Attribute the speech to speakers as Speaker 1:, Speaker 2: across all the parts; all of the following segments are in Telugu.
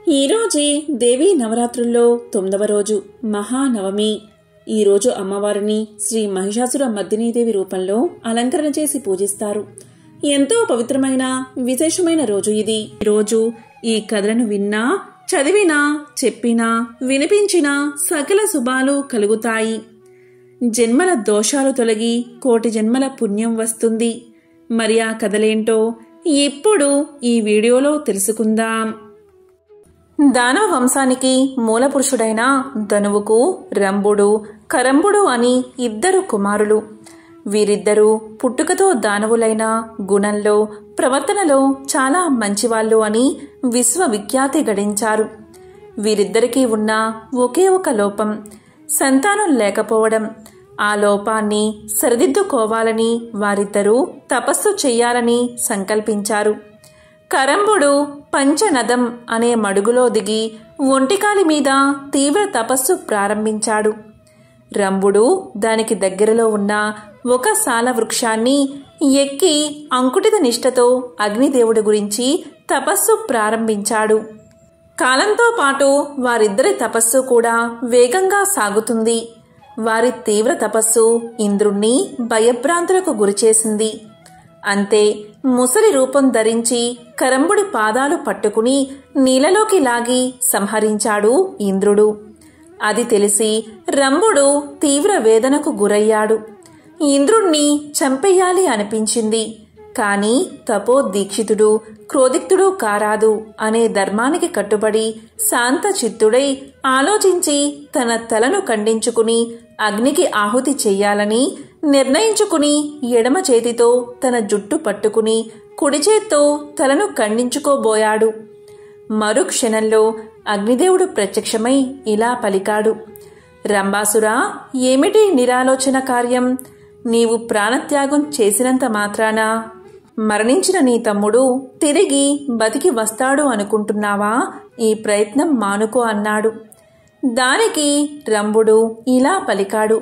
Speaker 1: ఈరోజే దేవీ నవరాత్రుల్లో తొమ్మిదవ రోజు మహానవమి ఈ రోజు అమ్మవారిని శ్రీ మహిషాసుర మర్దినీదేవి రూపంలో అలంకరణ చేసి పూజిస్తారు ఎంతో పవిత్రమైన విశేషమైన రోజు ఇది ఈ రోజు ఈ కథలను విన్నా చదివినా చెప్పినా వినిపించినా సకల శుభాలు కలుగుతాయి జన్మల దోషాలు తొలగి కోటి జన్మల పుణ్యం వస్తుంది మరి ఆ కథలేంటో ఇప్పుడు ఈ వీడియోలో తెలుసుకుందాం దానవ వంశానికి మూలపురుషుడైన ధనువుకు రంభుడు కరంబుడు అని ఇద్దరు కుమారులు వీరిద్దరూ పుట్టుకతో దానవులైన గుణంలో ప్రవర్తనలో చాలా మంచివాళ్ళు అని విశ్వవిఖ్యాతి గడించారు వీరిద్దరికీ ఉన్న ఒకే ఒక లోపం సంతానం లేకపోవడం ఆ లోపాన్ని సరిదిద్దుకోవాలని వారిద్దరూ తపస్సు చెయ్యాలని సంకల్పించారు కరంబుడు పంచనదం అనే మడుగులో దిగి ఒంటికాలి మీద తీవ్ర తపస్సు ప్రారంభించాడు రంభుడు దానికి దగ్గరలో ఉన్న ఒక సాల వృక్షాన్ని ఎక్కి అంకుటిత నిష్టతో అగ్నిదేవుడి గురించి తపస్సు ప్రారంభించాడు కాలంతో పాటు వారిద్దరి తపస్సు కూడా వేగంగా సాగుతుంది వారి తీవ్ర తపస్సు ఇంద్రుణ్ణి భయభ్రాంతులకు గురిచేసింది అంతే ముసలి రూపం ధరించి కరంబుడి పాదాలు పట్టుకుని నీళ్ళలోకి లాగి సంహరించాడు ఇంద్రుడు అది తెలిసి రంభుడు తీవ్ర వేదనకు గురయ్యాడు ఇంద్రుణ్ణి చంపేయాలి అనిపించింది కాని తపో దీక్షితుడు క్రోధిక్తుడు కారాదు అనే ధర్మానికి కట్టుబడి శాంత చిత్తుడై ఆలోచించి తన తలను ఖండించుకుని అగ్నికి ఆహుతి చెయ్యాలని నిర్ణయించుకుని ఎడమ చేతితో తన జుట్టు పట్టుకుని కుడి చేత్తో తలను ఖండించుకోబోయాడు మరు క్షణంలో అగ్నిదేవుడు ప్రత్యక్షమై ఇలా పలికాడు రంబాసురా ఏమిటి నిరాలోచన కార్యం నీవు ప్రాణత్యాగం చేసినంత మాత్రాన మరణించిన నీ తమ్ముడు తిరిగి బతికి వస్తాడు అనుకుంటున్నావా ఈ ప్రయత్నం మానుకో అన్నాడు దానికి రంభుడు ఇలా పలికాడు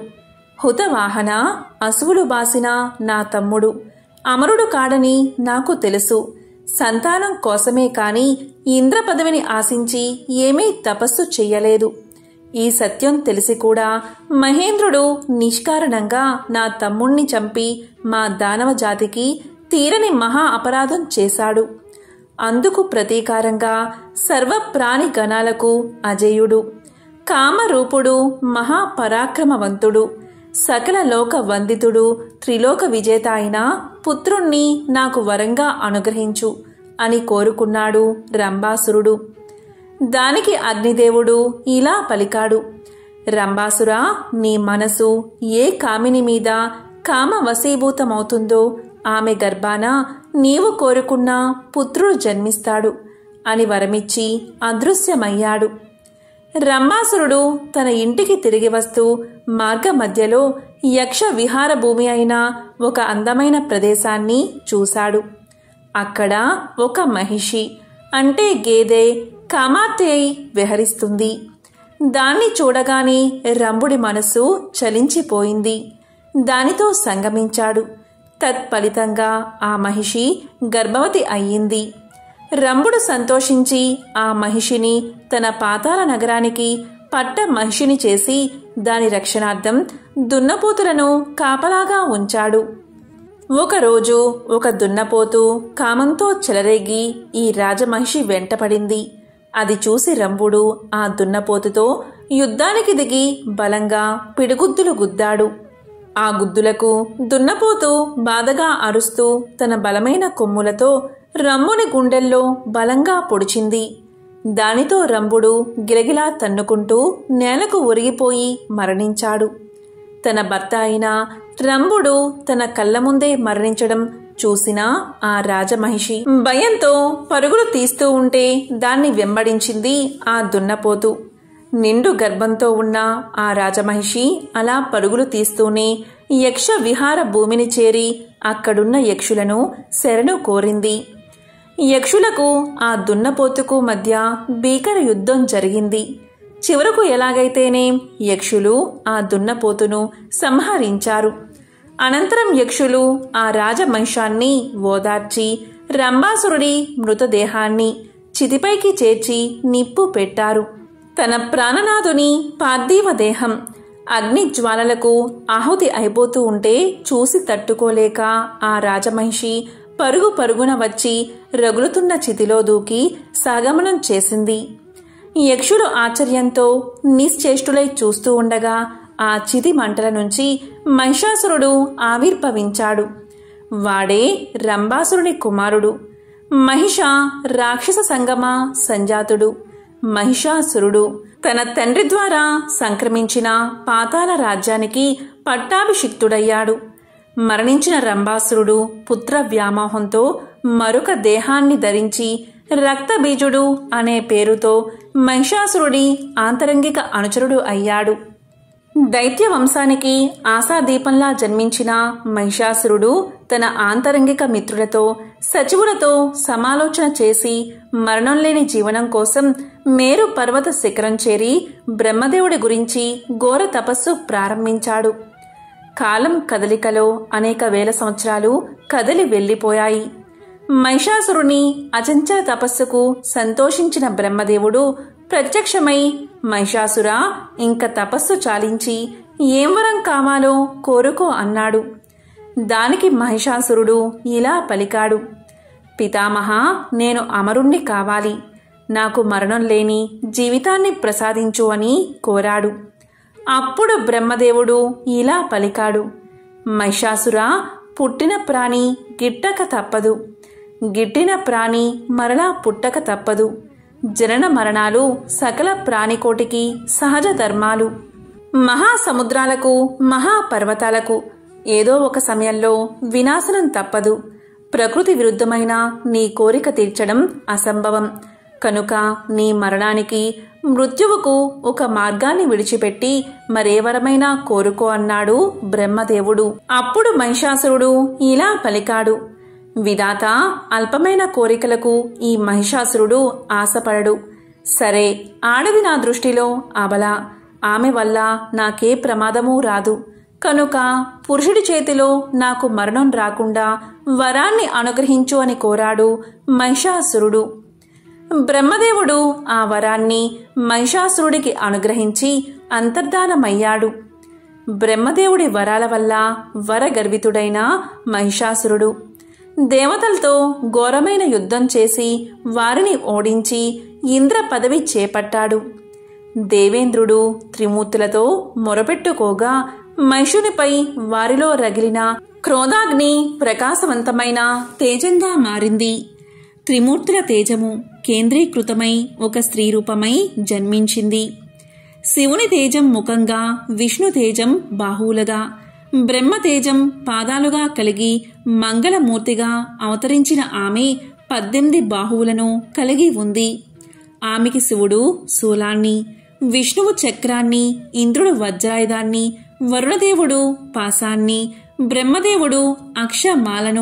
Speaker 1: హుతవాహన అసువులు బాసిన నా తమ్ముడు అమరుడు కాడని నాకు తెలుసు సంతానం కోసమే కాని ఇంద్ర పదవిని ఆశించి ఏమీ తపస్సు చెయ్యలేదు ఈ సత్యం తెలిసి కూడా మహేంద్రుడు నిష్కారణంగా నా తమ్ముణ్ణి చంపి మా దానవ జాతికి తీరని మహా అపరాధం చేశాడు అందుకు ప్రతీకారంగా సర్వప్రాణి గణాలకు అజేయుడు కామరూపుడు మహాపరాక్రమవంతుడు సకల లోక వందితుడు త్రిలోక విజేత అయిన పుత్రుణ్ణి నాకు వరంగా అనుగ్రహించు అని కోరుకున్నాడు రంభాసురుడు దానికి అగ్నిదేవుడు ఇలా పలికాడు రంభాసురా నీ మనసు ఏ కామిని మీద కామ వశీభూతమవుతుందో ఆమె గర్భాన నీవు కోరుకున్న పుత్రుడు జన్మిస్తాడు అని వరమిచ్చి అదృశ్యమయ్యాడు రంభాసురుడు తన ఇంటికి తిరిగి వస్తూ మార్గ మధ్యలో యక్ష విహార భూమి అయిన ఒక అందమైన ప్రదేశాన్ని చూశాడు అక్కడ ఒక మహిషి అంటే గేదె కామార్తె అయి విహరిస్తుంది దాన్ని చూడగానే రంభుడి మనసు చలించిపోయింది దానితో సంగమించాడు తత్ఫలితంగా ఆ మహిషి గర్భవతి అయ్యింది రంభుడు సంతోషించి ఆ మహిషిని తన పాతాల నగరానికి పట్ట మహిషిని చేసి దాని రక్షణార్థం దున్నపోతులను కాపలాగా ఉంచాడు ఒకరోజు ఒక దున్నపోతు కామంతో చెలరేగి ఈ రాజమహిషి వెంటపడింది అది చూసి రంభుడు ఆ దున్నపోతుతో యుద్ధానికి దిగి బలంగా పిడిగుద్దులు గుద్దాడు ఆ గుద్దులకు దున్నపోతు బాధగా అరుస్తూ తన బలమైన కొమ్ములతో రంభుని గుండెల్లో బలంగా పొడిచింది దానితో రంభుడు గిలగిలా తన్నుకుంటూ నేలకు ఒరిగిపోయి మరణించాడు తన భర్త అయిన రంభుడు తన కళ్ళ ముందే మరణించడం చూసిన ఆ రాజమహిషి భయంతో పరుగులు తీస్తూ ఉంటే దాన్ని వెంబడించింది ఆ దున్నపోతు నిండు గర్భంతో ఉన్న ఆ రాజమహిషి అలా పరుగులు తీస్తూనే యక్ష విహార భూమిని చేరి అక్కడున్న యక్షులను శరణు కోరింది యక్షులకు ఆ దున్నపోతుకు మధ్య భీకర యుద్ధం జరిగింది చివరకు ఎలాగైతేనే యక్షులు ఆ దున్నపోతును సంహరించారు అనంతరం యక్షులు ఆ రాజమహిషాన్ని ఓదార్చి రంభాసురుడి మృతదేహాన్ని చితిపైకి చేర్చి నిప్పు పెట్టారు తన ప్రాణనాథుని పార్థివ దేహం అగ్ని జ్వాలలకు ఆహుతి అయిపోతూ ఉంటే చూసి తట్టుకోలేక ఆ రాజమహిషి పరుగు పరుగున వచ్చి రగులుతున్న చితిలో దూకి సాగమనం చేసింది యక్షుడు ఆశ్చర్యంతో నిశ్చేష్టులై చూస్తూ ఉండగా ఆ చితి మంటల నుంచి మహిషాసురుడు ఆవిర్భవించాడు వాడే రంభాసురుని కుమారుడు మహిష రాక్షస సంగమ సంజాతుడు మహిషాసురుడు తన తండ్రి ద్వారా సంక్రమించిన పాతాల రాజ్యానికి పట్టాభిషిక్తుడయ్యాడు మరణించిన రంభాసురుడు పుత్ర వ్యామోహంతో మరొక దేహాన్ని ధరించి రక్తబీజుడు అనే పేరుతో మహిషాసురుడి ఆంతరంగిక అనుచరుడు అయ్యాడు దైత్య వంశానికి ఆశాదీపంలా జన్మించిన మహిషాసురుడు తన ఆంతరంగిక మిత్రులతో సచివులతో సమాలోచన చేసి మరణం లేని జీవనం కోసం మేరు పర్వత శిఖరం చేరి బ్రహ్మదేవుడి గురించి ఘోర తపస్సు ప్రారంభించాడు కాలం కదలికలో అనేక వేల సంవత్సరాలు కదిలి వెళ్ళిపోయాయి మహిషాసురుని అచంచల తపస్సుకు సంతోషించిన బ్రహ్మదేవుడు ప్రత్యక్షమై మహిషాసుర ఇంక తపస్సు చాలించి ఏం వరం కావాలో కోరుకో అన్నాడు దానికి మహిషాసురుడు ఇలా పలికాడు పితామహ నేను అమరుణ్ణి కావాలి నాకు మరణం లేని జీవితాన్ని ప్రసాదించు అని కోరాడు అప్పుడు బ్రహ్మదేవుడు ఇలా పలికాడు మహిషాసుర పుట్టిన ప్రాణి గిట్టక తప్పదు గిట్టిన ప్రాణి మరలా పుట్టక తప్పదు జనన మరణాలు సకల ప్రాణికోటికి సహజ ధర్మాలు మహాసముద్రాలకు మహాపర్వతాలకు ఏదో ఒక సమయంలో వినాశనం తప్పదు ప్రకృతి విరుద్ధమైన నీ కోరిక తీర్చడం అసంభవం కనుక నీ మరణానికి మృత్యువుకు ఒక మార్గాన్ని విడిచిపెట్టి మరేవరమైనా కోరుకో అన్నాడు బ్రహ్మదేవుడు అప్పుడు మహిషాసురుడు ఇలా పలికాడు విధాత అల్పమైన కోరికలకు ఈ మహిషాసురుడు ఆశపడడు సరే ఆడది నా దృష్టిలో అబల ఆమె వల్ల నాకే ప్రమాదమూ రాదు కనుక పురుషుడి చేతిలో నాకు మరణం రాకుండా వరాన్ని అనుగ్రహించు అని కోరాడు మహిషాసురుడు బ్రహ్మదేవుడు ఆ వరాన్ని మహిషాసురుడికి అనుగ్రహించి అంతర్ధానమయ్యాడు బ్రహ్మదేవుడి వరాల వల్ల వరగర్వితుడైన మహిషాసురుడు దేవతలతో ఘోరమైన యుద్ధం చేసి వారిని ఓడించి ఇంద్ర పదవి చేపట్టాడు దేవేంద్రుడు త్రిమూర్తులతో మొరపెట్టుకోగా మహిషునిపై వారిలో రగిలిన క్రోధాగ్ని ప్రకాశవంతమైన తేజంగా మారింది త్రిమూర్తుల తేజము కేంద్రీకృతమై ఒక స్త్రీ రూపమై జన్మించింది శివుని తేజం ముఖంగా విష్ణు తేజం బాహువులుగా బ్రహ్మ తేజం పాదాలుగా కలిగి మంగళమూర్తిగా అవతరించిన ఆమె పద్దెనిమిది బాహువులను కలిగి ఉంది ఆమెకి శివుడు శూలాన్ని విష్ణువు చక్రాన్ని ఇంద్రుడు వజ్రాయుధాన్ని వరుణదేవుడు పాసాన్ని బ్రహ్మదేవుడు అక్షమాలను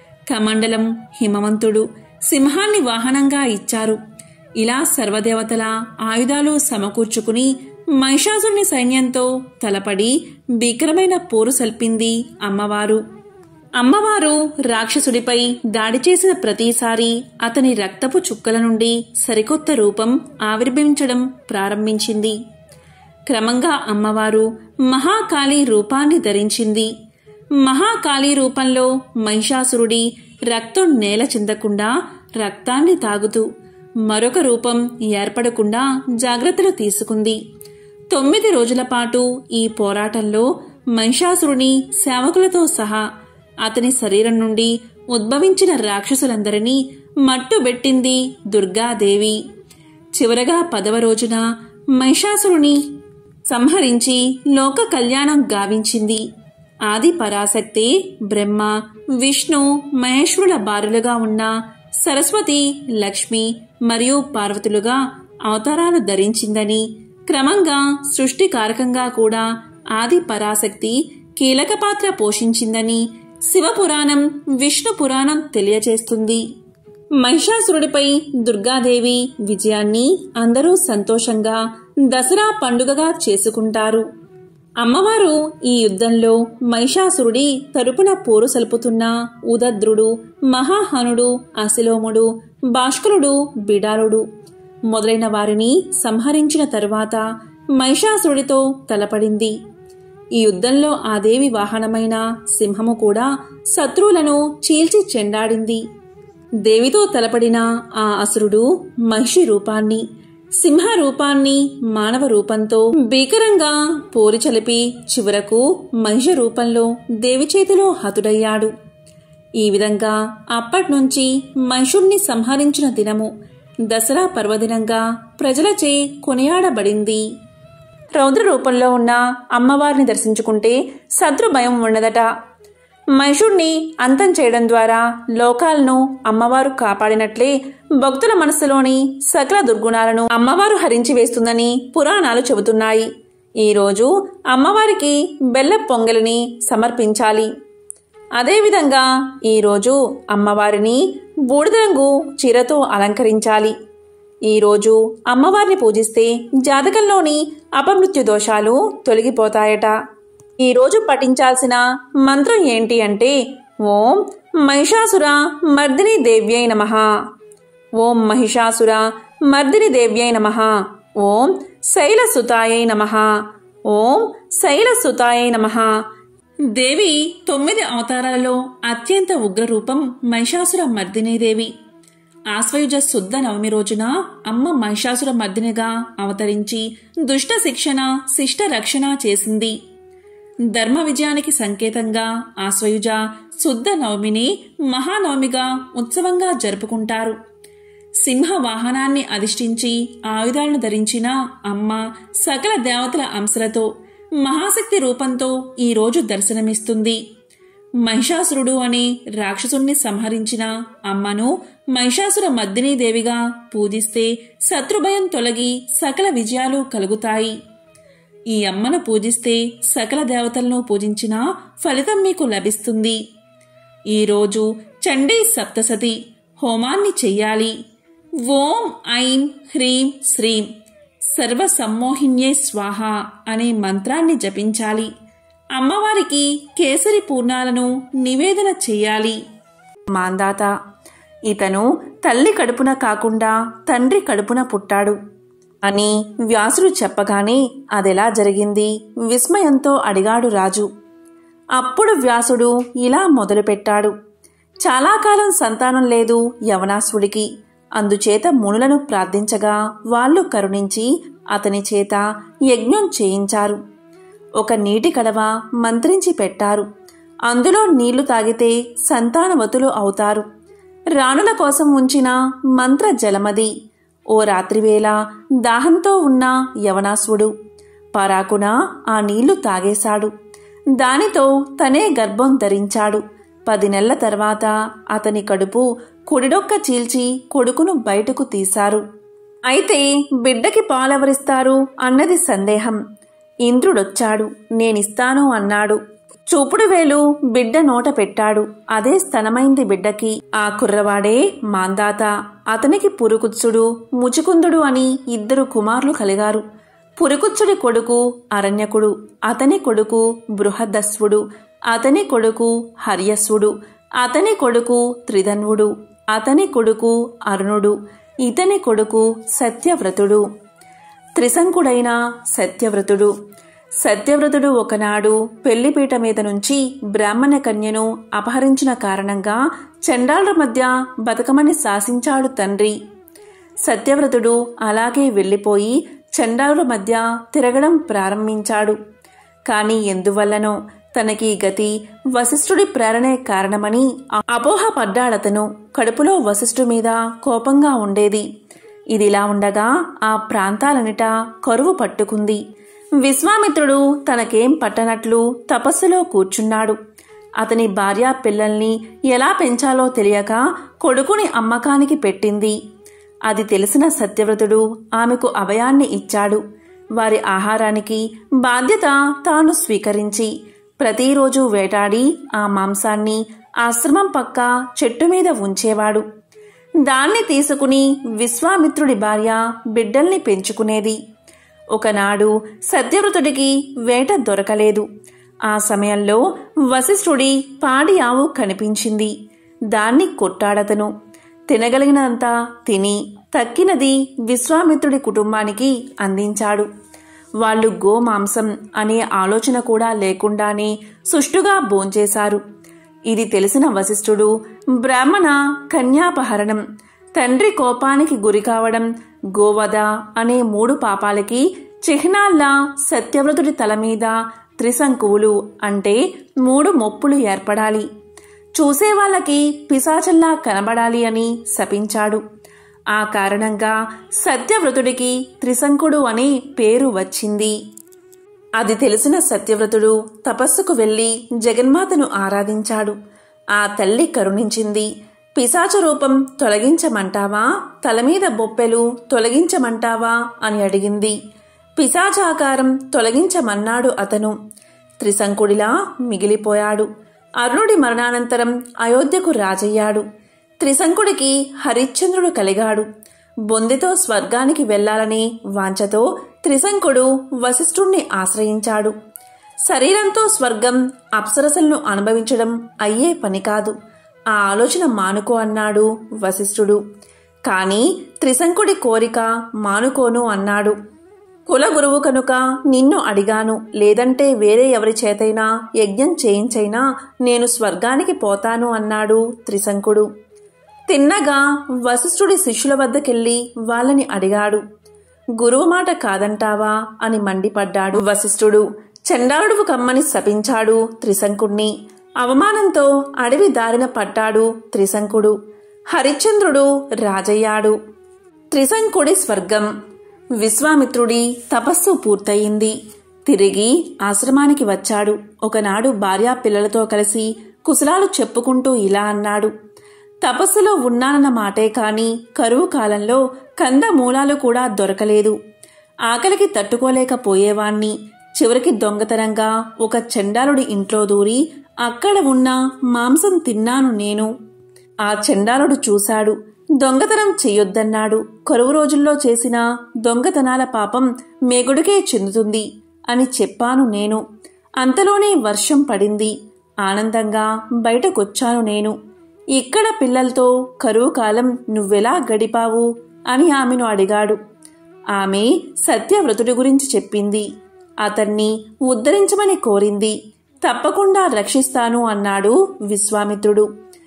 Speaker 1: కమండలం హిమవంతుడు సింహాన్ని వాహనంగా ఇచ్చారు ఇలా సర్వదేవతల ఆయుధాలు సమకూర్చుకుని మహిషాసుని సైన్యంతో తలపడి భీకరమైన పోరు సల్పింది అమ్మవారు అమ్మవారు రాక్షసుడిపై దాడి చేసిన ప్రతిసారి అతని రక్తపు చుక్కల నుండి సరికొత్త రూపం ఆవిర్భవించడం ప్రారంభించింది క్రమంగా అమ్మవారు మహాకాళి రూపాన్ని ధరించింది మహాకాళి రూపంలో మహిషాసురుడి రక్తం నేల చెందకుండా రక్తాన్ని తాగుతూ మరొక రూపం ఏర్పడకుండా జాగ్రత్తలు తీసుకుంది తొమ్మిది రోజుల పాటు ఈ పోరాటంలో మహిషాసురుని సేవకులతో సహా అతని శరీరం నుండి ఉద్భవించిన రాక్షసులందరినీ మట్టుబెట్టింది దుర్గాదేవి చివరగా పదవ రోజున మహిషాసురుని సంహరించి లోక కళ్యాణం గావించింది ఆది పరాశక్తి బ్రహ్మ విష్ణు మహేశ్వరుల బారులుగా ఉన్న సరస్వతి లక్ష్మి మరియు పార్వతులుగా అవతారాలు ధరించిందని క్రమంగా సృష్టి కారకంగా కూడా ఆది పరాశక్తి కీలక పాత్ర పోషించిందని శివపురాణం విష్ణు పురాణం తెలియజేస్తుంది మహిషాసురుడిపై దుర్గాదేవి విజయాన్ని అందరూ సంతోషంగా దసరా పండుగగా చేసుకుంటారు అమ్మవారు ఈ యుద్ధంలో మహిషాసురుడి తరపున పోరు సలుపుతున్న ఉదద్రుడు మహాహనుడు అశిలోముడు భాష్కరుడు బిడాలుడు మొదలైన వారిని సంహరించిన తరువాత మహిషాసురుడితో తలపడింది ఈ యుద్ధంలో ఆ దేవి వాహనమైన సింహము కూడా శత్రువులను చీల్చి చెండాడింది దేవితో తలపడిన ఆ అసురుడు మహిషి రూపాన్ని సింహ రూపాన్ని మానవ రూపంతో భీకరంగా పోరి చలిపి చివరకు మహిష రూపంలో దేవి చేతిలో హతుడయ్యాడు ఈ విధంగా అప్పట్నుంచి మహిషుణ్ణి సంహరించిన దినము దసరా పర్వదినంగా ప్రజలచే కొనియాడబడింది రౌద్ర రూపంలో ఉన్న అమ్మవారిని దర్శించుకుంటే శత్రు భయం ఉండదట మహిషుణ్ణి అంతం చేయడం ద్వారా లోకాలను అమ్మవారు కాపాడినట్లే భక్తుల మనసులోని సకల దుర్గుణాలను అమ్మవారు హరించి వేస్తుందని పురాణాలు చెబుతున్నాయి ఈరోజు అమ్మవారికి బెల్ల పొంగలిని సమర్పించాలి అదేవిధంగా ఈరోజు అమ్మవారిని బూడిద రంగు చీరతో అలంకరించాలి ఈరోజు అమ్మవారిని పూజిస్తే జాతకంలోని అపమృత్యు దోషాలు తొలగిపోతాయట ఈరోజు పఠించాల్సిన మంత్రం ఏంటి అంటే ఓం మహిషాసుర మర్దిని దేవ్యై నమ ఓం మహిషాసుర మర్దిని దేవ్యై నమ ఓం శైలసుతాయై నమ ఓం శైలసుతాయై నమ దేవి తొమ్మిది అవతారాలలో అత్యంత ఉగ్రరూపం మహిషాసుర మర్దినీదేవి ఆశ్వయుజ శుద్ధ నవమి రోజున అమ్మ మహిషాసుర మర్దినిగా అవతరించి దుష్ట శిక్షణ శిష్ట రక్షణ చేసింది ధర్మ విజయానికి సంకేతంగా ఆశ్వయుజ శుద్ధ నవమిని మహానవమిగా ఉత్సవంగా జరుపుకుంటారు సింహ వాహనాన్ని అధిష్ఠించి ఆయుధాలను ధరించిన అమ్మ సకల దేవతల అంశలతో మహాశక్తి రూపంతో ఈ రోజు దర్శనమిస్తుంది మహిషాసురుడు అనే రాక్షసుణ్ణి సంహరించిన అమ్మను మహిషాసుర మద్దినీ దేవిగా పూజిస్తే శత్రుభయం తొలగి సకల విజయాలు కలుగుతాయి ఈ అమ్మను పూజిస్తే సకల దేవతలను పూజించిన ఫలితం మీకు లభిస్తుంది ఈరోజు చండీ సప్తసతి హోమాన్ని చెయ్యాలి ఓం ఐం హ్రీం శ్రీం సర్వ సమ్మోహిన్యే స్వాహ అనే మంత్రాన్ని జపించాలి అమ్మవారికి కేసరి పూర్ణాలను నివేదన చెయ్యాలి మాందాత ఇతను తల్లి కడుపున కాకుండా తండ్రి కడుపున పుట్టాడు అని వ్యాసుడు చెప్పగానే అదెలా జరిగింది విస్మయంతో అడిగాడు రాజు అప్పుడు వ్యాసుడు ఇలా మొదలుపెట్టాడు చాలా కాలం సంతానం లేదు యవనాసుడికి అందుచేత మునులను ప్రార్థించగా వాళ్ళు కరుణించి అతని చేత యజ్ఞం చేయించారు ఒక నీటి కడవ మంత్రించి పెట్టారు అందులో నీళ్లు తాగితే సంతానవతులు అవుతారు రాణుల కోసం ఉంచిన మంత్ర జలమది ఓ రాత్రివేళ దాహంతో ఉన్న యవనాసుడు పరాకున ఆ నీళ్లు తాగేశాడు దానితో తనే గర్భం ధరించాడు పది నెలల తర్వాత అతని కడుపు కుడిడొక్క చీల్చి కొడుకును బయటకు తీశారు అయితే బిడ్డకి పాలెవరిస్తారు అన్నది సందేహం ఇంద్రుడొచ్చాడు నేనిస్తాను అన్నాడు చూపుడు వేలు బిడ్డ నోట పెట్టాడు అదే స్తనమైంది బిడ్డకి ఆ కుర్రవాడే మాందాత అతనికి పురుకుత్సుడు ముచుకుందుడు అని ఇద్దరు కుమారులు కలిగారు పురుకుత్సుడి కొడుకు అరణ్యకుడు అతని కొడుకు బృహదస్వుడు అతని కొడుకు హర్యస్వుడు అతని కొడుకు త్రిధన్వుడు అతని కొడుకు అరుణుడు ఇతని కొడుకు సత్యవ్రతుడు త్రిశంకుడైన సత్యవ్రతుడు సత్యవ్రతుడు ఒకనాడు పెళ్లిపీట మీద నుంచి బ్రాహ్మణ కన్యను అపహరించిన కారణంగా చండాళ్ల మధ్య బతకమని శాసించాడు తండ్రి సత్యవ్రతుడు అలాగే వెళ్ళిపోయి చండాలుల మధ్య తిరగడం ప్రారంభించాడు కాని ఎందువల్లనో తనకి ఈ గతి వశిష్ఠుడి ప్రేరణే కారణమని అపోహపడ్డాడతను కడుపులో వశిష్ఠు మీద కోపంగా ఉండేది ఇదిలా ఉండగా ఆ ప్రాంతాలనిట కరువు పట్టుకుంది విశ్వామిత్రుడు తనకేం పట్టనట్లు తపస్సులో కూర్చున్నాడు అతని భార్య పిల్లల్ని ఎలా పెంచాలో తెలియక కొడుకుని అమ్మకానికి పెట్టింది అది తెలిసిన సత్యవ్రతుడు ఆమెకు అభయాన్ని ఇచ్చాడు వారి ఆహారానికి బాధ్యత తాను స్వీకరించి ప్రతిరోజు వేటాడి ఆ మాంసాన్ని ఆశ్రమం పక్క చెట్టు మీద ఉంచేవాడు దాన్ని తీసుకుని విశ్వామిత్రుడి భార్య బిడ్డల్ని పెంచుకునేది ఒకనాడు సత్యవ్రతుడికి వేట దొరకలేదు ఆ సమయంలో వశిష్ఠుడి పాడి ఆవు కనిపించింది దాన్ని కొట్టాడతను తినగలిగినంత తిని తక్కినది విశ్వామిత్రుడి కుటుంబానికి అందించాడు వాళ్ళు గోమాంసం అనే ఆలోచన కూడా లేకుండానే సుష్టుగా భోంచేశారు ఇది తెలిసిన వశిష్ఠుడు బ్రాహ్మణ కన్యాపహరణం తండ్రి కోపానికి గురి కావడం గోవధ అనే మూడు పాపాలకి చిహ్నాల్లా సత్యవ్రతుడి తల మీద త్రిశంకువులు అంటే మూడు మొప్పులు ఏర్పడాలి చూసే వాళ్ళకి పిశాచల్లా కనబడాలి అని శపించాడు ఆ కారణంగా సత్యవ్రతుడికి త్రిశంకుడు అనే పేరు వచ్చింది అది తెలిసిన సత్యవ్రతుడు తపస్సుకు వెళ్లి జగన్మాతను ఆరాధించాడు ఆ తల్లి కరుణించింది పిశాచ రూపం తొలగించమంటావా తలమీద బొప్పెలు తొలగించమంటావా అని అడిగింది పిశాచాకారం తొలగించమన్నాడు అతను త్రిశంకుడిలా మిగిలిపోయాడు అరుణుడి మరణానంతరం అయోధ్యకు రాజయ్యాడు త్రిశంకుడికి హరిశ్చంద్రుడు కలిగాడు బొందితో స్వర్గానికి వెళ్లాలని వాంఛతో త్రిశంకుడు వశిష్ఠుణ్ణి ఆశ్రయించాడు శరీరంతో స్వర్గం అప్సరసలను అనుభవించడం అయ్యే పని కాదు ఆ ఆలోచన మానుకో అన్నాడు వశిష్ఠుడు కాని త్రిశంకుడి కోరిక మానుకోను అన్నాడు కుల గురువు కనుక నిన్ను అడిగాను లేదంటే వేరే ఎవరి చేతైనా యజ్ఞం చేయించైనా నేను స్వర్గానికి పోతాను అన్నాడు త్రిశంకుడు తిన్నగా వశిష్ఠుడి శిష్యుల వద్దకెళ్ళి వాళ్ళని అడిగాడు గురువు మాట కాదంటావా అని మండిపడ్డాడు వశిష్ఠుడు చండాలుడువు కమ్మని శపించాడు త్రిశంకుణ్ణి అవమానంతో అడవి దారిన పట్టాడు త్రిశంకుడు హరిశ్చంద్రుడు రాజయ్యాడు త్రిశంకుడి స్వర్గం విశ్వామిత్రుడి తపస్సు పూర్తయింది తిరిగి ఆశ్రమానికి వచ్చాడు ఒకనాడు భార్యా పిల్లలతో కలిసి కుశలాలు చెప్పుకుంటూ ఇలా అన్నాడు తపస్సులో ఉన్నానన్న మాటే కాని కరువు కాలంలో కంద మూలాలు కూడా దొరకలేదు ఆకలికి తట్టుకోలేకపోయేవాణ్ణి చివరికి దొంగతనంగా ఒక చండాలుడి ఇంట్లో దూరి అక్కడ ఉన్న మాంసం తిన్నాను నేను ఆ చండాలుడు చూశాడు దొంగతనం చెయ్యొద్దన్నాడు కరువు రోజుల్లో చేసిన దొంగతనాల పాపం మేగుడికే చెందుతుంది అని చెప్పాను నేను అంతలోనే వర్షం పడింది ఆనందంగా బయటకొచ్చాను నేను ఇక్కడ పిల్లలతో కరువు కాలం నువ్వెలా గడిపావు అని ఆమెను అడిగాడు ఆమె సత్యవ్రతుడి గురించి చెప్పింది అతన్ని ఉద్ధరించమని కోరింది తప్పకుండా రక్షిస్తాను అన్నాడు విశ్వామిత్రుడు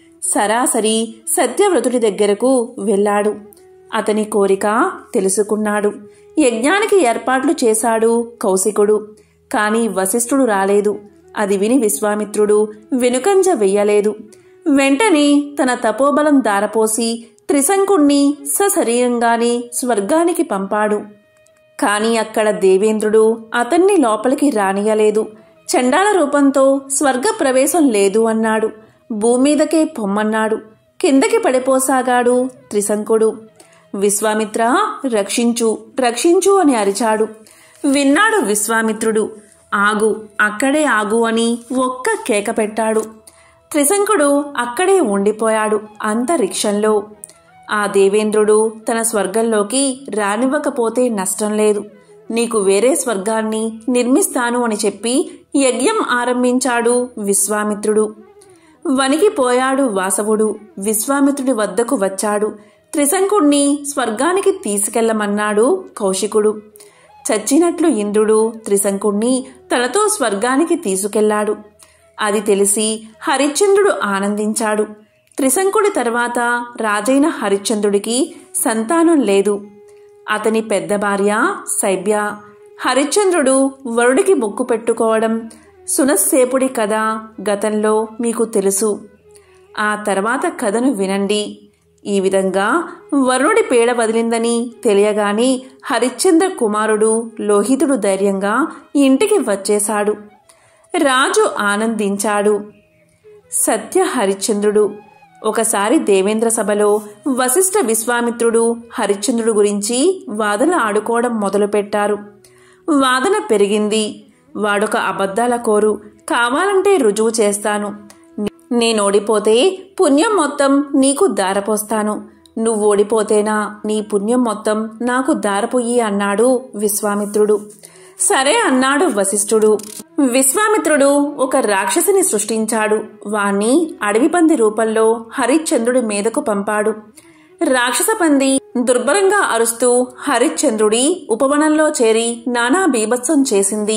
Speaker 1: సరాసరి సత్యవ్రతుడి దగ్గరకు వెళ్ళాడు అతని కోరిక తెలుసుకున్నాడు యజ్ఞానికి ఏర్పాట్లు చేశాడు కౌశికుడు కాని వశిష్ఠుడు రాలేదు అది విని విశ్వామిత్రుడు వెనుకంజ వెయ్యలేదు వెంటనే తన తపోబలం దారపోసి త్రిశంకుణ్ణి సశరీరంగానే స్వర్గానికి పంపాడు కాని అక్కడ దేవేంద్రుడు అతన్ని లోపలికి రానియలేదు చండాల రూపంతో స్వర్గ ప్రవేశం లేదు అన్నాడు భూమీదకే పొమ్మన్నాడు కిందకి పడిపోసాగాడు త్రిశంకుడు విశ్వామిత్ర రక్షించు రక్షించు అని అరిచాడు విన్నాడు విశ్వామిత్రుడు ఆగు అక్కడే ఆగు అని ఒక్క కేక పెట్టాడు త్రిశంకుడు అక్కడే ఉండిపోయాడు అంతరిక్షంలో ఆ దేవేంద్రుడు తన స్వర్గంలోకి రానివ్వకపోతే నష్టం లేదు నీకు వేరే స్వర్గాన్ని నిర్మిస్తాను అని చెప్పి యజ్ఞం ఆరంభించాడు విశ్వామిత్రుడు వణికిపోయాడు వాసవుడు విశ్వామిత్రుడి వద్దకు వచ్చాడు త్రిశంకుణ్ణి స్వర్గానికి తీసుకెళ్లమన్నాడు కౌశికుడు చచ్చినట్లు ఇంద్రుడు త్రిశంకుణ్ణి తనతో స్వర్గానికి తీసుకెళ్లాడు అది తెలిసి హరిశ్చంద్రుడు ఆనందించాడు త్రిశంకుడి తర్వాత రాజైన హరిశ్చంద్రుడికి సంతానం లేదు అతని పెద్ద భార్య శైబ్య హరిశ్చంద్రుడు వరుడికి మొక్కు పెట్టుకోవడం సునస్సేపుడి కథ గతంలో మీకు తెలుసు ఆ తర్వాత కథను వినండి ఈ విధంగా వరుణుడి పీడ వదిలిందని తెలియగాని హరిశ్చంద్ర కుమారుడు లోహితుడు ధైర్యంగా ఇంటికి వచ్చేశాడు రాజు ఆనందించాడు సత్య హరిశ్చంద్రుడు ఒకసారి దేవేంద్ర సభలో వశిష్ఠ విశ్వామిత్రుడు హరిశ్చంద్రుడు గురించి వాదన ఆడుకోవడం మొదలుపెట్టారు వాదన పెరిగింది వాడొక అబద్ధాల కోరు కావాలంటే రుజువు చేస్తాను నేనోడిపోతే పుణ్యం మొత్తం నీకు దారపోస్తాను నువ్వు ఓడిపోతేనా నీ పుణ్యం మొత్తం నాకు దారపుయ్యి అన్నాడు విశ్వామిత్రుడు సరే అన్నాడు వశిష్ఠుడు విశ్వామిత్రుడు ఒక రాక్షసిని సృష్టించాడు వాణ్ణి అడవి పంది రూపంలో హరిశ్చంద్రుడి మీదకు పంపాడు రాక్షస పంది దుర్బలంగా అరుస్తూ హరిశ్చంద్రుడి ఉపవనంలో చేరి నానా బీభత్సం చేసింది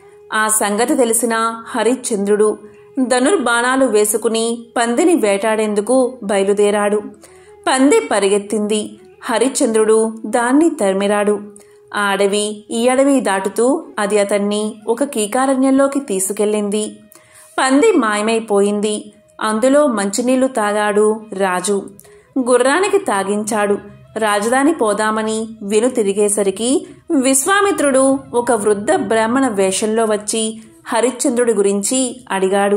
Speaker 1: ఆ సంగతి తెలిసిన హరిశ్చంద్రుడు ధనుర్బాణాలు వేసుకుని పందిని వేటాడేందుకు బయలుదేరాడు పంది పరిగెత్తింది హరిశ్చంద్రుడు దాన్ని తరిమిరాడు ఆ అడవి ఈ అడవి దాటుతూ అది అతన్ని ఒక కీకారణ్యంలోకి తీసుకెళ్ళింది పంది మాయమైపోయింది అందులో మంచినీళ్లు తాగాడు రాజు గుర్రానికి తాగించాడు రాజధాని పోదామని వెను తిరిగేసరికి విశ్వామిత్రుడు ఒక వృద్ధ బ్రాహ్మణ వేషంలో వచ్చి హరిశ్చంద్రుడి గురించి అడిగాడు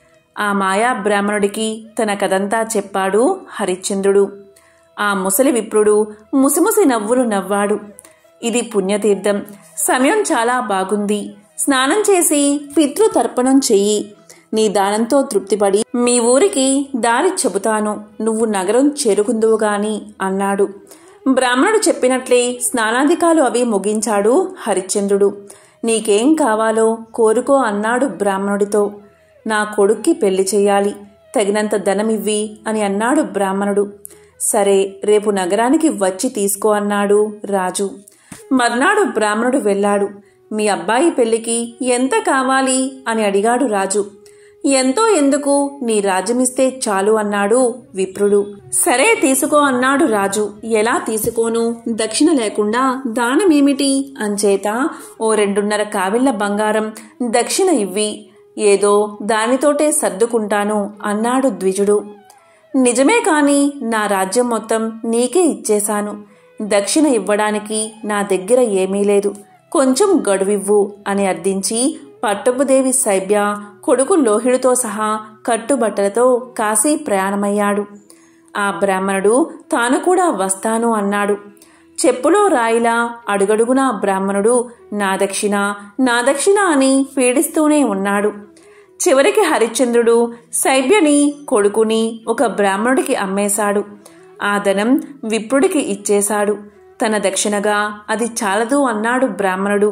Speaker 1: ఆ మాయా బ్రాహ్మణుడికి తన కథంతా చెప్పాడు హరిశ్చంద్రుడు ఆ ముసలి విప్రుడు ముసిముసి నవ్వులు నవ్వాడు ఇది పుణ్యతీర్థం సమయం చాలా బాగుంది స్నానం చేసి పితృతర్పణం చెయ్యి నీ దానంతో తృప్తిపడి మీ ఊరికి దారి చెబుతాను నువ్వు నగరం చేరుకుందువు గాని అన్నాడు బ్రాహ్మణుడు చెప్పినట్లే స్నానాధికాలు అవి ముగించాడు హరిశ్చంద్రుడు నీకేం కావాలో కోరుకో అన్నాడు బ్రాహ్మణుడితో నా కొడుక్కి పెళ్లి చెయ్యాలి తగినంత ధనమివ్వి అని అన్నాడు బ్రాహ్మణుడు సరే రేపు నగరానికి వచ్చి తీసుకో అన్నాడు రాజు మర్నాడు బ్రాహ్మణుడు వెళ్ళాడు మీ అబ్బాయి పెళ్లికి ఎంత కావాలి అని అడిగాడు రాజు ఎంతో ఎందుకు నీ రాజ్యమిస్తే చాలు అన్నాడు విప్రుడు సరే తీసుకో అన్నాడు రాజు ఎలా తీసుకోను దక్షిణ లేకుండా దానమేమిటి అంచేత ఓ రెండున్నర కావిళ్ల బంగారం దక్షిణ ఇవ్వి ఏదో దానితోటే సర్దుకుంటాను అన్నాడు ద్విజుడు నిజమే కాని నా రాజ్యం మొత్తం నీకే ఇచ్చేశాను దక్షిణ ఇవ్వడానికి నా దగ్గర ఏమీ లేదు కొంచెం గడువివ్వు అని అర్థించి పట్టపుదేవి సైబ్య కొడుకు లోహిడుతో సహా కట్టుబట్టలతో కాశీ ప్రయాణమయ్యాడు ఆ బ్రాహ్మణుడు తాను కూడా వస్తాను అన్నాడు చెప్పులో రాయిలా అడుగడుగునా బ్రాహ్మణుడు నా దక్షిణ నా దక్షిణ అని పీడిస్తూనే ఉన్నాడు చివరికి హరిశ్చంద్రుడు సైబ్యని కొడుకుని ఒక బ్రాహ్మణుడికి అమ్మేశాడు ఆ ధనం విప్రుడికి ఇచ్చేశాడు తన దక్షిణగా అది చాలదు అన్నాడు బ్రాహ్మణుడు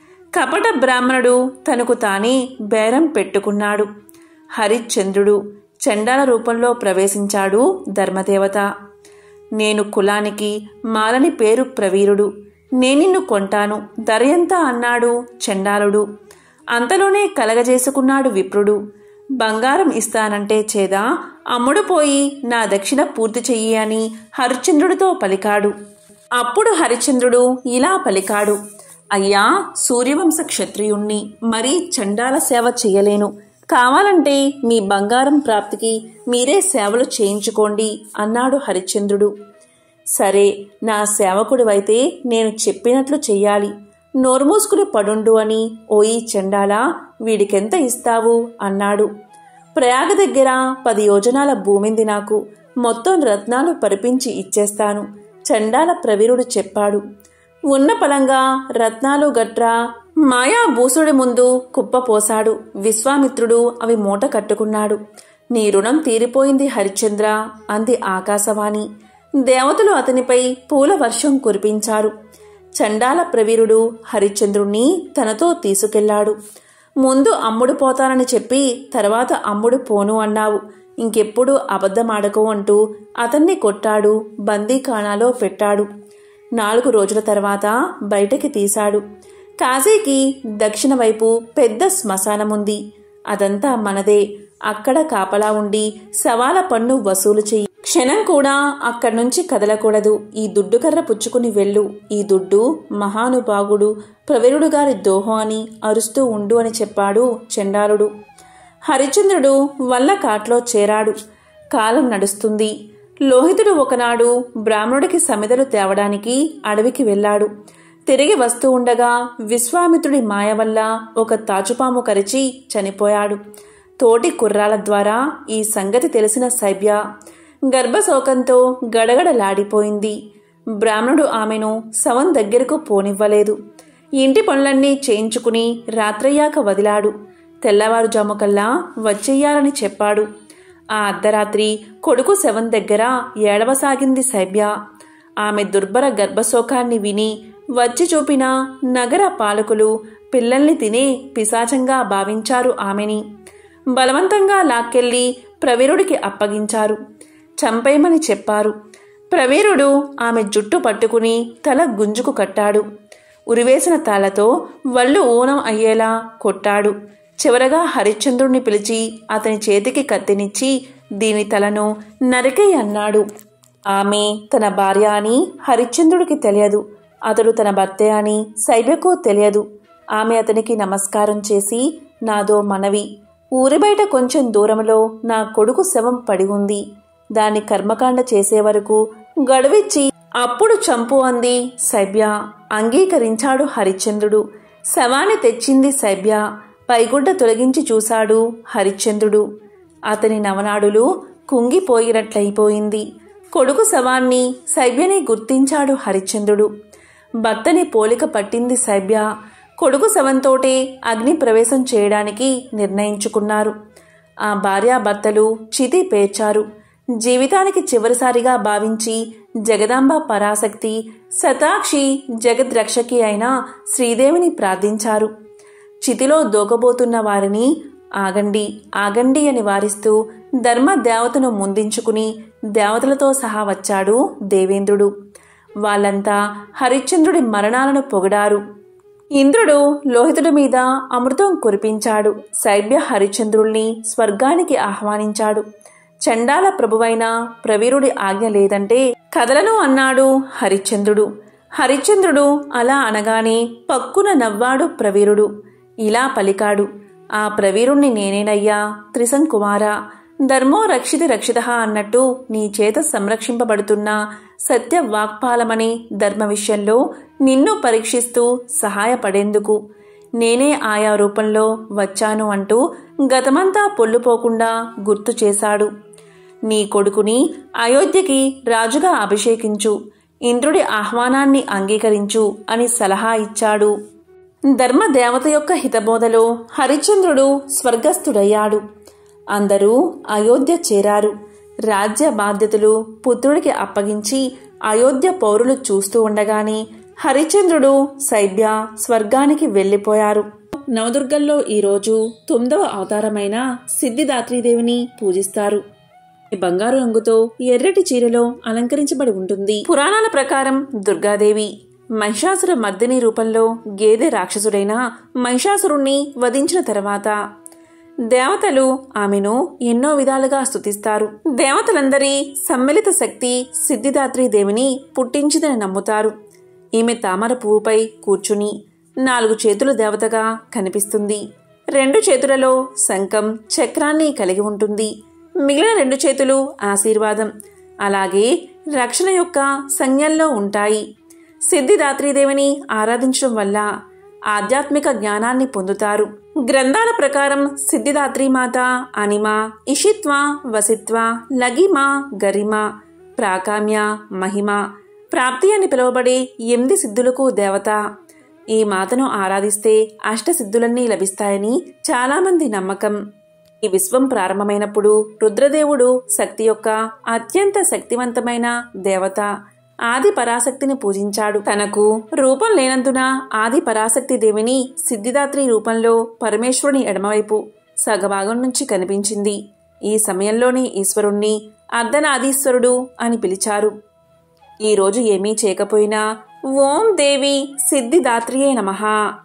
Speaker 1: కపట బ్రాహ్మణుడు తనకు తానే బేరం పెట్టుకున్నాడు హరిశ్చంద్రుడు చండాల రూపంలో ప్రవేశించాడు ధర్మదేవత నేను కులానికి మాలని పేరు ప్రవీరుడు నేనిన్ను కొంటాను ధరయంతా అన్నాడు చండాలుడు అంతలోనే కలగజేసుకున్నాడు విప్రుడు బంగారం ఇస్తానంటే చేదా అమ్ముడు పోయి నా దక్షిణ పూర్తి చెయ్యి అని హరిశ్చంద్రుడితో పలికాడు అప్పుడు హరిశ్చంద్రుడు ఇలా పలికాడు అయ్యా సూర్యవంశ క్షత్రియుణ్ణి మరీ చండాల సేవ చెయ్యలేను కావాలంటే మీ బంగారం ప్రాప్తికి మీరే సేవలు చేయించుకోండి అన్నాడు హరిశ్చంద్రుడు సరే నా సేవకుడివైతే నేను చెప్పినట్లు చెయ్యాలి నోర్మూసుకుని పడుండు అని ఓయి చెండాలా వీడికెంత ఇస్తావు అన్నాడు ప్రయాగ దగ్గర పది యోజనాల భూమింది నాకు మొత్తం రత్నాలు పరిపించి ఇచ్చేస్తాను చండాల ప్రవీరుడు చెప్పాడు ఉన్న పలంగా రత్నాలు గట్రా మాయా భూసుడి ముందు కుప్పపోశాడు విశ్వామిత్రుడు అవి మూట కట్టుకున్నాడు నీ రుణం తీరిపోయింది హరిశ్చంద్ర అంది ఆకాశవాణి దేవతలు అతనిపై పూల వర్షం కురిపించారు చండాల ప్రవీరుడు హరిశ్చంద్రుణ్ణి తనతో తీసుకెళ్లాడు ముందు అమ్ముడు పోతానని చెప్పి తర్వాత అమ్ముడు పోను అన్నావు ఇంకెప్పుడు అబద్ధమాడకు అంటూ అతన్ని కొట్టాడు బందీఖానాలో పెట్టాడు నాలుగు రోజుల తర్వాత బయటకి తీశాడు కాశీకి దక్షిణ వైపు పెద్ద శ్మశానముంది అదంతా మనదే అక్కడ కాపలా ఉండి సవాల పన్ను వసూలు చెయ్యి క్షణం కూడా అక్కడి నుంచి కదలకూడదు ఈ దుడ్డు కర్ర పుచ్చుకుని వెళ్ళు ఈ దుడ్డు మహానుభాగుడు ప్రవీరుడు గారి దోహం అని అరుస్తూ ఉండు అని చెప్పాడు చండాలుడు హరిచంద్రుడు వల్ల కాట్లో చేరాడు కాలం నడుస్తుంది లోహితుడు ఒకనాడు బ్రాహ్మణుడికి సమిదలు తేవడానికి అడవికి వెళ్ళాడు తిరిగి వస్తూ ఉండగా విశ్వామిత్రుడి మాయ వల్ల ఒక తాచుపాము కరిచి చనిపోయాడు తోటి కుర్రాల ద్వారా ఈ సంగతి తెలిసిన సైబ్య గర్భశోకంతో గడగడలాడిపోయింది బ్రాహ్మణుడు ఆమెను శవం దగ్గరకు పోనివ్వలేదు ఇంటి పనులన్నీ చేయించుకుని రాత్రయ్యాక వదిలాడు తెల్లవారుజాముకల్లా వచ్చేయాలని చెప్పాడు ఆ అర్ధరాత్రి కొడుకు శవం దగ్గర ఏడవసాగింది సైబ్య ఆమె దుర్భర గర్భశోకాన్ని విని వచ్చి చూపిన నగర పాలకులు పిల్లల్ని తినే పిశాచంగా భావించారు ఆమెని బలవంతంగా లాక్కెళ్లి ప్రవీరుడికి అప్పగించారు చంపేయమని చెప్పారు ప్రవీరుడు ఆమె జుట్టు పట్టుకుని తల గుంజుకు కట్టాడు ఉరివేసిన తాళ్లతో వళ్ళు ఊనం అయ్యేలా కొట్టాడు చివరగా హరిశ్చంద్రుణ్ణి పిలిచి అతని చేతికి కత్తినిచ్చి దీని తలను నరికై అన్నాడు ఆమె తన భార్య అని హరిశ్చంద్రుడికి తెలియదు అతడు తన భర్తే అని శైబ్యకు తెలియదు ఆమె అతనికి నమస్కారం చేసి నాదో మనవి ఊరి బయట కొంచెం దూరంలో నా కొడుకు శవం పడి ఉంది దాన్ని కర్మకాండ చేసే వరకు గడువిచ్చి అప్పుడు చంపు అంది సైబ్య అంగీకరించాడు హరిశ్చంద్రుడు శవాన్ని తెచ్చింది సైబ్య పైగుడ్డ తొలగించి చూశాడు హరిశ్చంద్రుడు అతని నవనాడులు కుంగిపోయినట్లయిపోయింది కొడుకు శవాన్ని సైబ్యని గుర్తించాడు హరిశ్చంద్రుడు భర్తని పోలిక పట్టింది సైబ్య కొడుకు శవంతోటే అగ్ని ప్రవేశం చేయడానికి నిర్ణయించుకున్నారు ఆ భార్యాభర్తలు చితి పేర్చారు జీవితానికి చివరిసారిగా భావించి జగదాంబ పరాశక్తి శతాక్షి జగద్రక్షకి అయిన శ్రీదేవిని ప్రార్థించారు చితిలో దూకబోతున్న వారిని ఆగండి ఆగండి అని వారిస్తూ ధర్మ దేవతను ముందించుకుని దేవతలతో సహా వచ్చాడు దేవేంద్రుడు వాళ్ళంతా హరిశ్చంద్రుడి మరణాలను పొగడారు ఇంద్రుడు లోహితుడి మీద అమృతం కురిపించాడు సైబ్య హరిశ్చంద్రుల్ని స్వర్గానికి ఆహ్వానించాడు చండాల ప్రభువైన ప్రవీరుడి ఆజ్ఞ లేదంటే కదలను అన్నాడు హరిశ్చంద్రుడు హరిశ్చంద్రుడు అలా అనగానే పక్కున నవ్వాడు ప్రవీరుడు ఇలా పలికాడు ఆ ప్రవీరుణ్ణి నేనేనయ్యా త్రిశంకుమార ధర్మో రక్షితి రక్షిత అన్నట్టు నీ చేత సంరక్షింపబడుతున్న సత్య వాక్పాలమని ధర్మ విషయంలో నిన్ను పరీక్షిస్తూ సహాయపడేందుకు నేనే ఆయా రూపంలో వచ్చాను అంటూ గతమంతా పొల్లుపోకుండా గుర్తు చేశాడు నీ కొడుకుని అయోధ్యకి రాజుగా అభిషేకించు ఇంద్రుడి ఆహ్వానాన్ని అంగీకరించు అని సలహా ఇచ్చాడు ధర్మదేవత యొక్క హితబోధలో హరిశ్చంద్రుడు స్వర్గస్థుడయ్యాడు అందరూ అయోధ్య చేరారు రాజ్య బాధ్యతలు పుత్రుడికి అప్పగించి అయోధ్య పౌరులు చూస్తూ ఉండగానే హరిశ్చంద్రుడు సైబ్య స్వర్గానికి వెళ్లిపోయారు నవదుర్గల్లో ఈరోజు తొమ్మిదవ అవతారమైన సిద్ధిదాత్రీదేవిని పూజిస్తారు ఈ బంగారు రంగుతో ఎర్రటి చీరలో అలంకరించబడి ఉంటుంది పురాణాల ప్రకారం దుర్గాదేవి మహిషాసుర మర్దిని రూపంలో గేదె రాక్షసుడైన మహిషాసురుణ్ణి వధించిన తర్వాత దేవతలు ఆమెను ఎన్నో విధాలుగా స్తుతిస్తారు దేవతలందరి సమ్మిళిత శక్తి సిద్ధిదాత్రి దేవిని పుట్టించిందని నమ్ముతారు ఈమె తామర పువ్వుపై కూర్చుని నాలుగు చేతులు దేవతగా కనిపిస్తుంది రెండు చేతులలో శంఖం చక్రాన్ని కలిగి ఉంటుంది మిగిలిన రెండు చేతులు ఆశీర్వాదం అలాగే రక్షణ యొక్క సంజ్ఞల్లో ఉంటాయి సిద్ధిదాత్రీదేవిని ఆరాధించడం వల్ల ఆధ్యాత్మిక జ్ఞానాన్ని పొందుతారు గ్రంథాల ప్రకారం సిద్ధిదాత్రి మాత అనిమ ఇషిత్వ వసిత్వ లగిమ గరిమ ప్రాకామ్య మహిమ ప్రాప్తి అని పిలువబడే ఎనిమిది సిద్ధులకు దేవత ఈ మాతను ఆరాధిస్తే అష్టసిద్ధులన్నీ లభిస్తాయని చాలామంది నమ్మకం ఈ విశ్వం ప్రారంభమైనప్పుడు రుద్రదేవుడు శక్తి యొక్క అత్యంత శక్తివంతమైన దేవత ఆది పరాశక్తిని పూజించాడు తనకు రూపం లేనందున ఆది పరాశక్తి దేవిని సిద్ధిదాత్రి రూపంలో పరమేశ్వరుని ఎడమవైపు సగభాగం నుంచి కనిపించింది ఈ సమయంలోనే ఈశ్వరుణ్ణి అర్ధనాదీశ్వరుడు అని పిలిచారు ఈ రోజు ఏమీ చేయకపోయినా ఓం దేవి సిద్ధిదాత్రియే నమః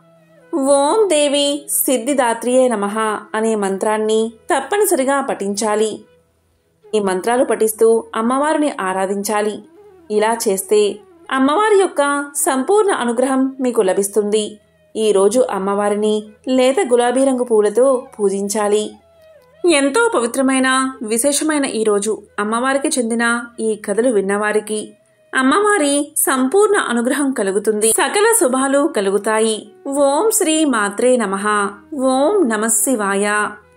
Speaker 1: ఓం దేవి సిద్ధిదాత్రియే నమః అనే మంత్రాన్ని తప్పనిసరిగా పఠించాలి ఈ మంత్రాలు పఠిస్తూ అమ్మవారిని ఆరాధించాలి ఇలా చేస్తే అమ్మవారి యొక్క సంపూర్ణ అనుగ్రహం మీకు లభిస్తుంది ఈ రోజు అమ్మవారిని లేత గులాబీ రంగు పూలతో పూజించాలి ఎంతో పవిత్రమైన విశేషమైన ఈ రోజు అమ్మవారికి చెందిన ఈ కథలు విన్నవారికి అమ్మవారి సంపూర్ణ అనుగ్రహం కలుగుతుంది సకల శుభాలు కలుగుతాయి ఓం శ్రీ మాత్రే నమః ఓం నమః శివాయ